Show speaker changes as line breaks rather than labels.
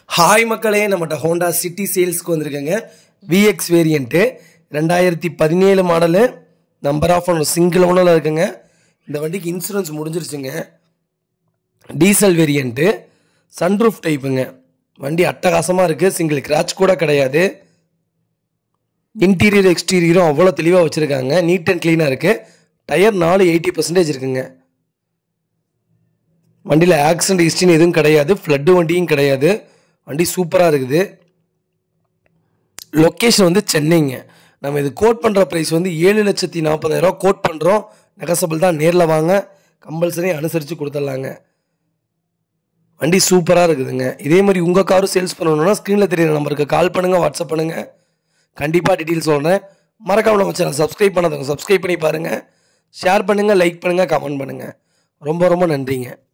hi மக்களே நம்மகிட்ட Honda City சேல்ஸ்க்கு வந்திருக்கேங்க விஎக்ஸ் வேரியண்ட்டு ரெண்டாயிரத்தி பதினேழு model number of one single ஓனரில் இருக்குங்க இந்த வண்டிக்கு இன்சூரன்ஸ் முடிஞ்சிருச்சுங்க டீசல் வேரியண்ட்டு சன்ரூஃப் டைப்புங்க வண்டி அட்டகாசமாக இருக்குது சிங்கிள் கிராச் கூட கிடையாது இன்டீரியர் எக்ஸ்டீரியரும் அவ்வளோ தெளிவாக வச்சுருக்காங்க நீட் அண்ட் க்ளீனாக இருக்குது டயர் நாலு எயிட்டி பர்சன்டேஜ் இருக்குங்க வண்டியில் ஆக்சிடென்ட் ஹிஸ்ட்ரின்னு எதுவும் கிடையாது ஃப்ளட்டு வண்டியும் கிடையாது வண்டி சூப்பராக இருக்குது லொக்கேஷன் வந்து சென்னைங்க நம்ம இது கோட் பண்ணுற ப்ரைஸ் வந்து ஏழு லட்சத்தி நாற்பதாயிரரூவா கோட் பண்ணுறோம் நெகசபிள் தான் நேரில் வாங்க கம்பல்சரி அனுசரித்து கொடுத்துட்லாங்க வண்டி சூப்பராக இருக்குதுங்க இதே மாதிரி உங்கள் காரும் சேல்ஸ் பண்ணணும்னா ஸ்க்ரீனில் தெரியுற நம்பருக்கு கால் பண்ணுங்கள் வாட்ஸ்அப் பண்ணுங்கள் கண்டிப்பாக டீட்டெயில் சொல்கிறேன் மறக்காம நம்ம சேனல் சப்ஸ்கிரைப் பண்ணாதவங்க சப்ஸ்கிரைப் பண்ணி பாருங்கள் ஷேர் பண்ணுங்கள் லைக் பண்ணுங்கள் கமெண்ட் பண்ணுங்கள் ரொம்ப ரொம்ப நன்றிங்க